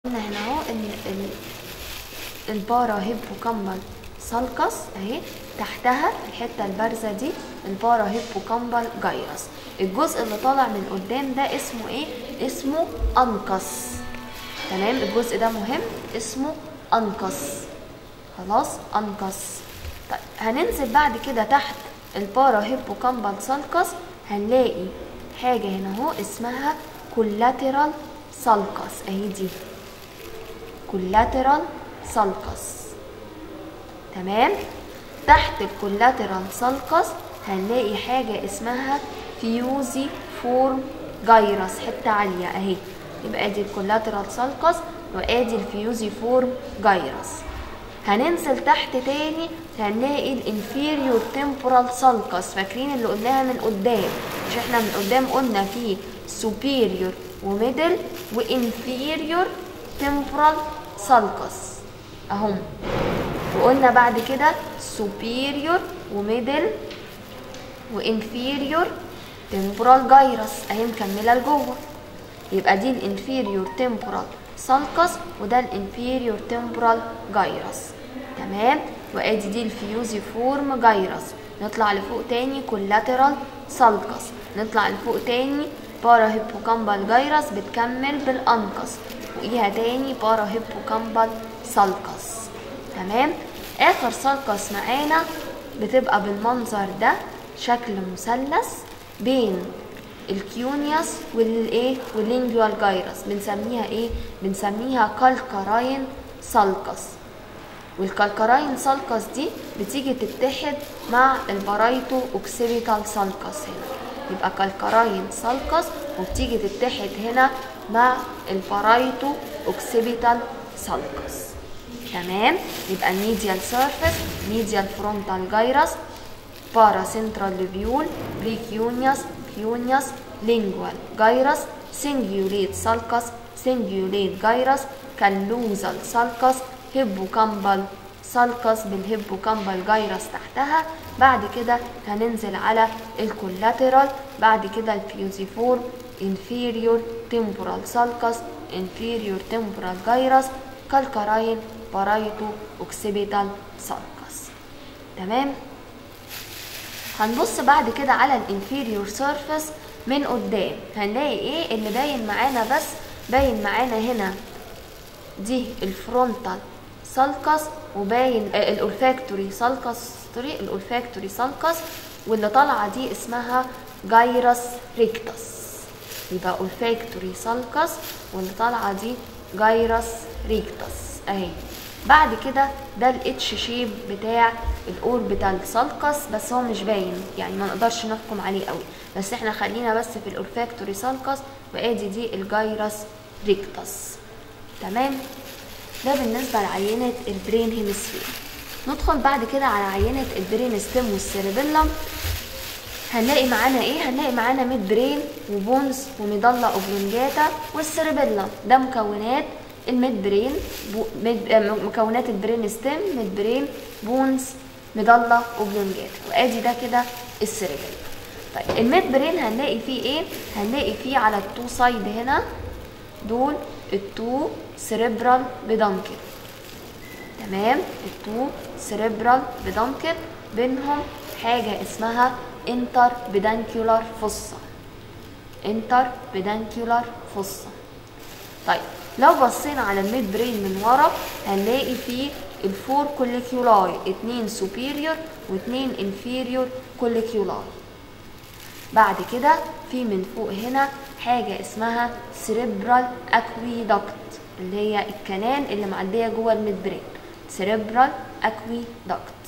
قلنا هنا اهو ان ال- البارا هيبوكامبال سالكس اهي تحتها الحته البارزه دي البارا هيبوكامبال جايرس الجزء اللي طالع من قدام ده اسمه ايه اسمه انقص تمام الجزء ده مهم اسمه انقص خلاص انقص طيب هننزل بعد كده تحت البارا هيبوكامبال سالكس هنلاقي حاجه هنا اهو اسمها كولاترال سالكس اهي دي كولاترال سالكس تمام تحت الكولاترال سالكس هنلاقي حاجة اسمها فيوزي فورم جايرس حتة عالية اهي يبقى ادي الكولاترال سالكس وادي الفيوزي فورم جايرس هننزل تحت تاني هنلاقي الانفيريور تمبورال سالكس فاكرين اللي قلناها من قدام مش احنا من قدام قلنا في superior وميدل وانفيريور تمبورال سالكس اهم وقلنا بعد كده superior وميدل وانفيريور تمبورال جايرس اهي مكمله لجوه يبقى دي الانفيريور تمبورال سالكس وده الانفيريور تمبورال جايرس تمام وادي دي الفيوزي فورم جايرس نطلع لفوق تاني كولاترال سالكس نطلع لفوق تاني بارا هيبوكامبال جايرس بتكمل بالانقص فوقيها تاني بارا هيبوكامبال سالكس تمام اخر سالكس معانا بتبقى بالمنظر ده شكل مثلث بين الكيونيوس والايه واللينجوال جايرس بنسميها ايه بنسميها كالكاراين سالكس والكالكاراين سالكس دي بتيجي تتحد مع البرايتو اوكسيبيتال سالكس هنا يبقى كالكاراين سالكس وبتيجي تتحد هنا مع البرايتو اوكسيبيتال سالكس تمام يبقى الميديال سيرفيس ميديال فرونتال جايرس بارا سنترال لوبيول بريكيونيوس كيونيوس لينجوال جايرس سنجيوليت سالكس سنجيوليت جايرس كالوزال سالكس هيبوكامبال سالكس بالهيبوكامبال جايرس تحتها بعد كده هننزل على الكولاترال بعد كده الفيوزيفور inferior temporal sulcus inferior temporal gyrus كالكراين بارايتو اوكسيبيتال سالكس تمام هنبص بعد كده على الانفيريور سيرفيس من قدام هنلاقي ايه اللي باين معانا بس باين معانا هنا دي الفرونتال سالكس وباين آه الاولفاكتوري سالكس سوري الاولفاكتوري سالكس واللي طالعه دي اسمها جايرس ريكتس يبقى اولفاكتوري سالكس واللي طالعه دي جايرس ريكتس اهي بعد كده ده الاتش شيب بتاع الاوربيتال سالكس بس هو مش باين يعني ما نقدرش نحكم عليه قوي بس احنا خلينا بس في الاولفاكتوري سالكس وادي دي الجايرس ريكتس تمام ده بالنسبه لعينه البرين هيمسفير ندخل بعد كده على عينه البرين ستيم والسيربيلم هنلاقي معانا ايه هنلاقي معانا ميد برين وبونز وميدالا اوبلونجاتا والسيربيلم ده مكونات الميد برين بو ميد آه، مكونات البرين ستيم ميد برين بونز ميدالا اوبلونجاتا وادي ده كده السيربيلم طيب الميد برين هنلاقي فيه ايه هنلاقي فيه على التو سايد هنا دول التو سيريبرال بدانكل تمام التو سيريبرال بدانكل بينهم حاجة اسمها انتر بدانكيولار فوسا انتر بدانكيولار فوسا طيب لو بصينا على الميد برين من ورا هنلاقي فيه الفور كوليكيولاي اتنين سوبيريور واتنين انفيريور كوليكيولاي بعد كده في من فوق هنا حاجة اسمها سيريبرال اكويدكت اللي هي الكنان اللي معدية جوه الميد برين سيريبرال اكويدكت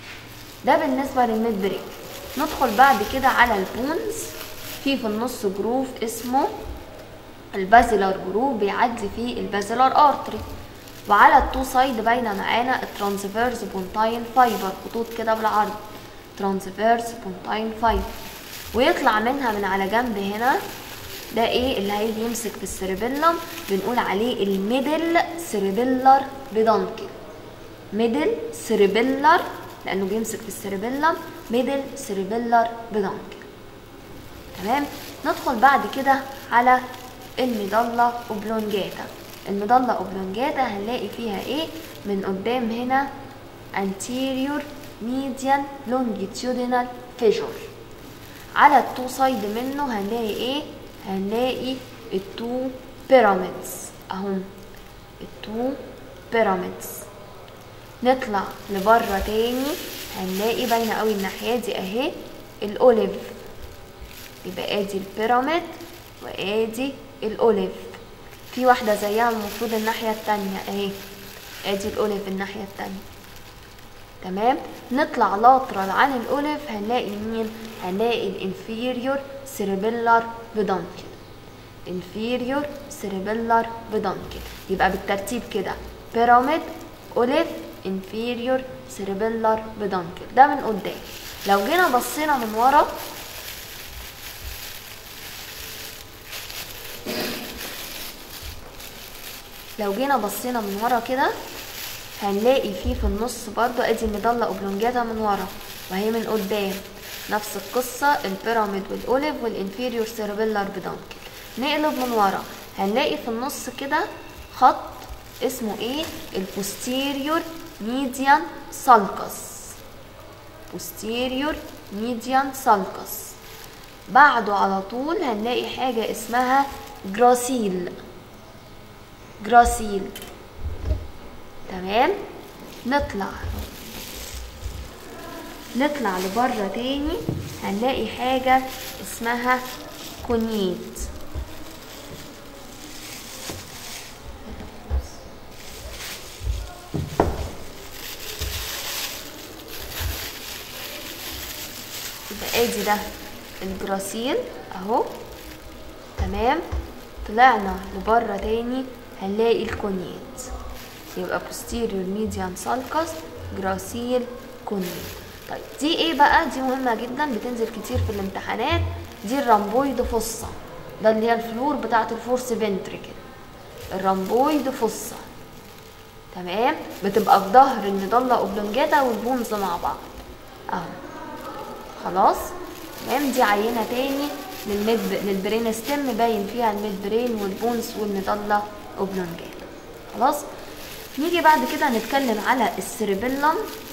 ده بالنسبة للميد برين ندخل بعد كده على البونز في في النص جروف اسمه البازيلار جروف بيعدي فيه البازيلار ارتري وعلى التو سايد باينه معانا الترانسفيرس بونتاين فايبر خطوط كده بالعرض ترانسفيرس بونتاين فايبر ويطلع منها من على جنب هنا ده ايه اللي هيجي يمسك في السيربيلم بنقول عليه الميدل سيربيلر بدانكل ميدل سيربيلر لانه بيمسك في السيربيلم ميدل سيربيلر بدانكل تمام ندخل بعد كده على الميدالا اوبلونجاتا المضلة اوبلونجاتا هنلاقي فيها ايه من قدام هنا anterior median longitudinal fissure على التو سايد منه هنلاقي ايه هنلاقي التو بيراميدز اهم التو بيراميدز نطلع لبره تاني هنلاقي باينه قوي الناحيه دي اهي الاوليف يبقى ادي البيراميد وادي الاوليف في واحده زيها المفروض الناحيه التانية اهي ادي الاوليف الناحيه التانية تمام نطلع لاترال عن الاوليف هنلاقي مين هنلاقي الانفيريور سيربيلار بدانكل inferior cerebellar peduncle يبقى بالترتيب كده pyramid olive inferior cerebellar peduncle ده من قدام لو جينا بصينا من ورا لو جينا بصينا من ورا كده هنلاقي فيه في النص برضو ادي المضلة اوبلونجاتا من ورا وهي من قدام نفس القصة البيراميد والاوليف والانفيريور سيربيلار بدانكل نقلب من ورا هنلاقي في النص كده خط اسمه ايه البوستيريور ميديان سالكس posterior median sulcus بعده على طول هنلاقي حاجة اسمها جراسيل جراسيل تمام نطلع نطلع لبره تاني هنلاقي حاجة اسمها كونيت يبقى ادي ده الجراسيل اهو تمام طلعنا لبره تاني هنلاقي الكونيت يبقى posterior median sulcus جراسيل كونيت طيب دي ايه بقى دي مهمة جدا بتنزل كتير في الامتحانات دي الرامبويد فصة ده اللي هي الفلور بتاعة الفورس فنتريكل الرامبويد فصة تمام بتبقى في ظهر المضلة اوبلونجاتا والبونز مع بعض اهو خلاص تمام دي عينة تاني للميد للبرين ستيم باين فيها الميد برين والبونز والمضلة اوبلونجاتا خلاص نيجي بعد كده نتكلم على السيربيلم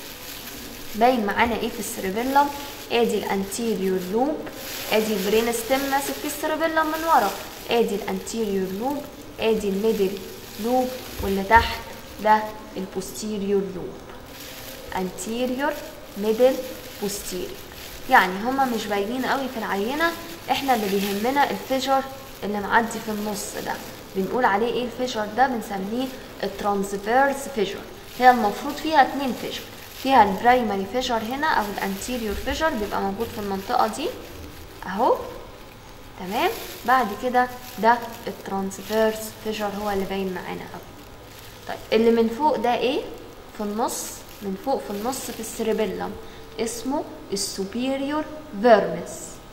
باين معانا ايه في السيربيلم ادي الانتيريور لوب ادي البرين ستيم ماسك في السيربيلم من ورا ادي الانتيريور لوب ادي الميدل لوب واللي تحت ده البوستيريور لوب anterior middle posterior يعني هما مش باينين قوي في العينة احنا اللي بيهمنا الفيجر اللي معدي في النص ده بنقول عليه ايه الفيجر ده بنسميه الترانسفيرس فيجر هي المفروض فيها اتنين فيجر فيها البرايمري فيجر هنا او الانتيريور فيجر بيبقى موجود في المنطقة دي اهو تمام بعد كده ده الترانسفيرس فيجر هو اللي باين معانا قوي طيب اللي من فوق ده ايه في النص من فوق في النص في السيربيلم اسمه السوبيريور فيرمس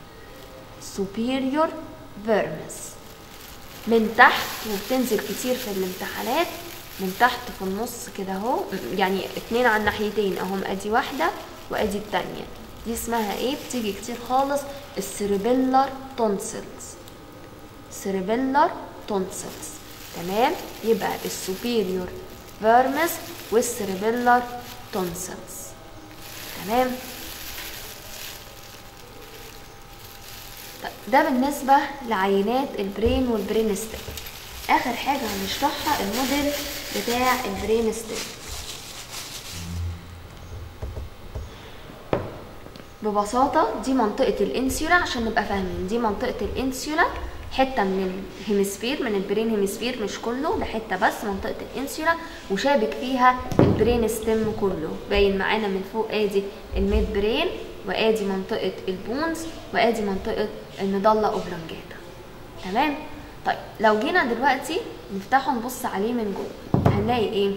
سوبيريور فيرمس من تحت وبتنزل كتير في الامتحانات من تحت في النص كده اهو يعني اتنين على الناحيتين اهم ادي واحدة وادي التانية دي اسمها ايه بتيجي كتير خالص السيربيلر تونسلز سيربيلر تونسلز تمام يبقى السوبيريور فيرمس والسيربيلر تونسلز تمام طيب ده بالنسبة لعينات البرين والبرين ستيم آخر حاجة هنشرحها الموديل بتاع البرين ستيم ببساطة دي منطقة الانسيولا عشان نبقى فاهمين دي منطقة الانسيولا حتة من الهيمسفير من البرين هيمسفير مش كله ده حتة بس منطقة الانسيولا وشابك فيها البرين ستيم كله باين معانا من فوق ادي الميد برين وادي منطقة البونز وادي منطقة المضلة اوبلونجاتا تمام طيب لو جينا دلوقتي نفتحه نبص عليه من جوه هنلاقي ايه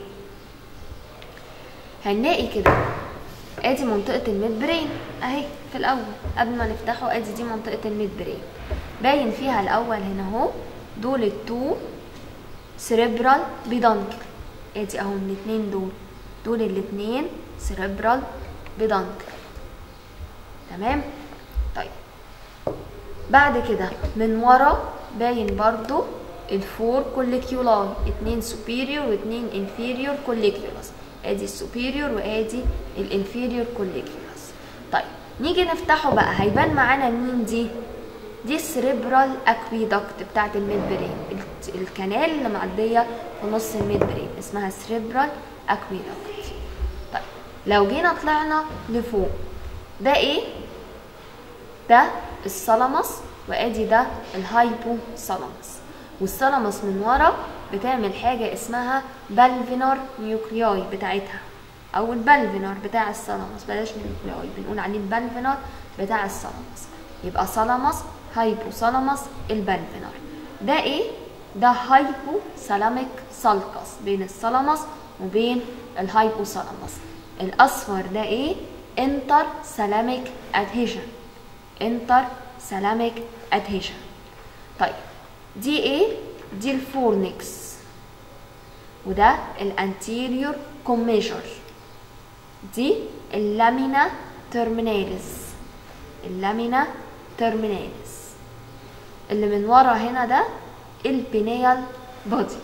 هنلاقي كده ادي منطقة الميد برين اهي في الاول قبل ما نفتحه ادي دي منطقة الميد برين باين فيها الاول هنا اهو دول التو سيريبرال بيدانكل ادي اهو الاتنين دول دول الاتنين سيريبرال بيدانكل تمام طيب بعد كده من ورا باين برضو الفور كوليكيولاي اتنين سوبيريور واتنين انفيريور كوليكيولاس ادي السوبيريور وادي الانفيريور كوليكيولاس طيب نيجي نفتحه بقى هيبان معانا مين دي دي السريبرال اكويدكت بتاعت الميد برين ال- الكنال اللي معديه في نص الميد برين اسمها سريبرال اكويدكت طيب لو جينا طلعنا لفوق ده ايه ده الثالاموس وادي ده الهايبوثالاموس والثالاموس من ورا بتعمل حاجه اسمها بالفينر نيوكلياي بتاعتها او البالفينر بتاع الثالاموس بلاش نيوكلياي بنقول عليه البالفينر بتاع الثالاموس يبقى ثالاموس هايبوثالاموس البالفينر ده ايه ده هايبوثالاميك سالكس بين الثالاموس وبين الهايبوثالاموس الاصفر ده ايه انتر سلاميك ادهيشن انتر سلاميك ادهيشن طيب دي ايه دي الفورنكس وده الانتيريور كوميجر دي اللامينا ترميناليس اللامينا ترميناليس اللي من ورا هنا ده البينيال بودي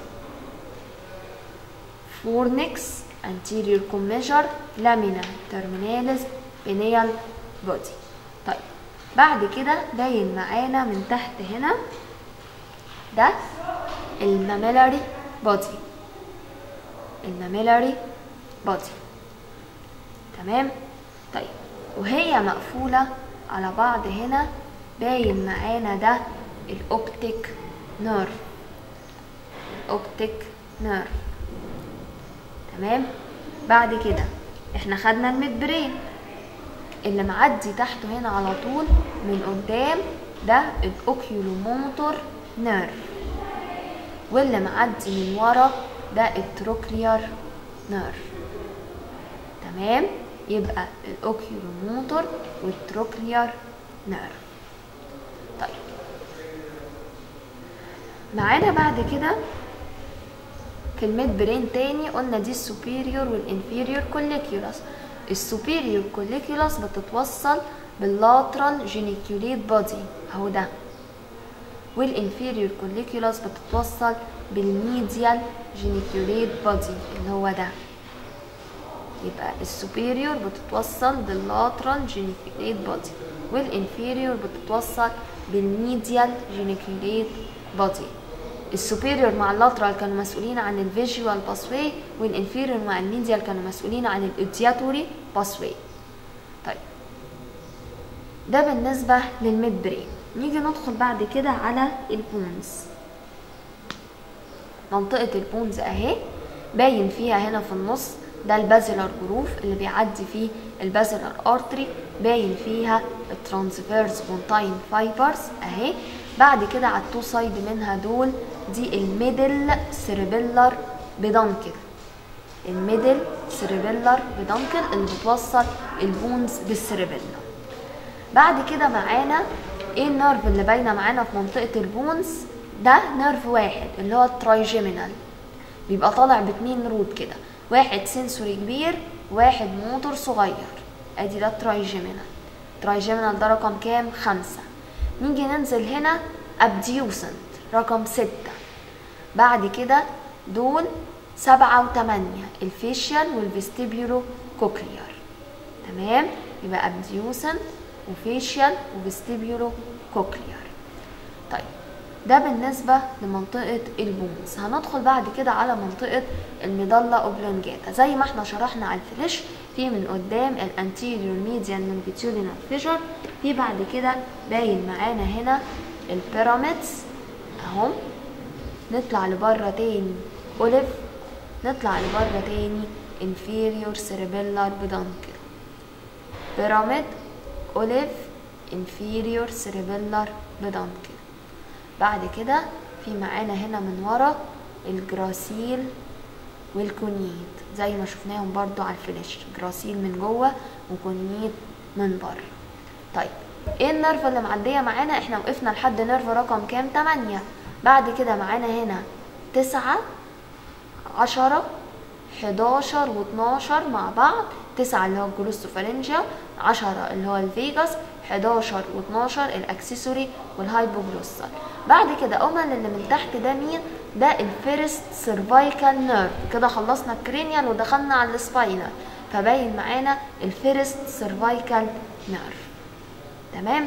فورنكس anterior commissure lamina terminalis pineal body طيب بعد كده باين معانا من تحت هنا ده الماميلاري بودي الماميلاري بودي تمام طيب وهي مقفولة على بعض هنا باين معانا ده الاوبتيك نيرف الاوبتيك نيرف تمام بعد كده احنا خدنا الميد برين اللي معدي تحته هنا على طول من قدام ده الاوكيولوموتور نيرف واللي معدي من ورا ده التروكليار نيرف تمام يبقى الاوكيولوموتور والتروكليار نيرف طيب معانا بعد كده في الميد برين تاني قلنا دي السوبيريور والانفيريور كوليكيولاس السوبيريور كوليكيولاس بتتوصل باللاترال جينيكوليت بودي اهو ده والانفيريور كوليكيولاس بتتوصل بالميديال جينيكوليت بودي اللي هو ده يبقى السوبيريور بتتوصل باللاترال جينيكوليت بودي والانفيريور بتتوصل بالميديال جينيكوليت بودي السوبيريور مع اللاترال كانوا مسؤولين عن الفيجوال باسوي والانفيريور مع الميديال كانوا مسؤولين عن الاودياتوري باسوي طيب ده بالنسبة للميد برين نيجي ندخل بعد كده على البونز منطقة البونز اهي باين فيها هنا في النص ده البازلر جروف اللي بيعدي فيه البازلر ارتري باين فيها الترانسفيرس بونتاين فايبرز اهي بعد كده على التو سايد منها دول دي الميدل سيربيلر بدانكل الميدل سيربيلر بدانكل اللي بتوصل البونز بالسيربيلر بعد كده معانا ايه النيرف اللي باينه معانا في منطقه البونز ده نيرف واحد اللي هو الترايجيمينال بيبقى طالع باتنين روت كده واحد سنسوري كبير واحد موتور صغير ادي ده الترايجيمينال الترايجيمينال ده رقم كام خمسة نيجي ننزل هنا ابديوسنت رقم ستة بعد كده دول سبعة وتمانية الفيشيال والفيستيبيولو كوكليار تمام يبقى ابديوسنت وفيشيال وفيستيبيولو كوكليار طيب ده بالنسبة لمنطقة البونز هندخل بعد كده على منطقة الميدالا اوبلونجاتا زي ما احنا شرحنا على الفليش في من قدام الانتيريور ميديان لونجيتيودينال فيجر في بعد كده باين معانا هنا البيراميدز اهو نطلع لبره تاني اوليف نطلع لبره تاني inferior cerebellar peduncle بيراميد اوليف inferior cerebellar peduncle بعد كده في معانا هنا من ورا الجراسيل والكونيت زي ما شفناهم برضو على الفلاش جراسيل من جوه وكونيت من بره طيب ايه النرفة اللي معدية معانا احنا وقفنا لحد نرف رقم كام تمانية بعد كده معانا هنا تسعة عشرة حداشر واتناشر مع بعض تسعة اللي هو الجلوستوفارنجيا عشرة اللي هو الفيجاس 11 و12 الاكسسوري والهايبوجلوسال بعد كده قلنا ان اللي من تحت ده مين ده الفيرست سيرفايكال نيرف كده خلصنا الكرينيال ودخلنا على السباينال فباين معانا الفيرست سيرفايكال نيرف تمام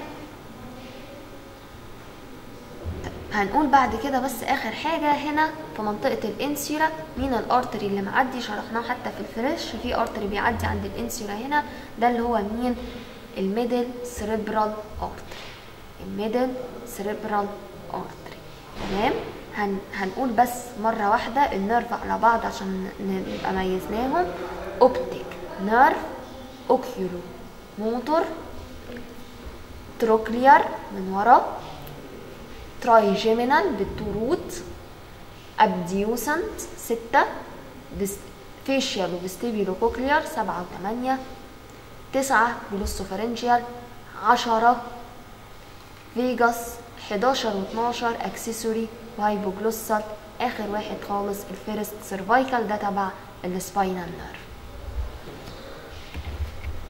هنقول بعد كده بس اخر حاجه هنا في منطقه الانسيولا مين الارتري اللي معدي شرحناه حتى في الفريش في ارتري بيعدي عند الانسيولا هنا ده اللي هو مين الميدل سيريبرال ارتري الميدل سيريبرال ارتري تمام هن هنقول بس مره واحده النيرف على بعض عشان نبقى ميزناهم اوبتيك نيرف اوكيولو موتور تروكليار من ورا ترايجيمينال بالطرود ابديوسنت ستة فيشيال وفيستيبيولو كوكليار سبعة وثمانية تسعة جلوسوفرنجيال عشرة فيجاس حداشر واتناشر اكسسوري وهايبوجلوسال اخر واحد خالص الفيرست سيرفايكال ده تبع السباينال نيرف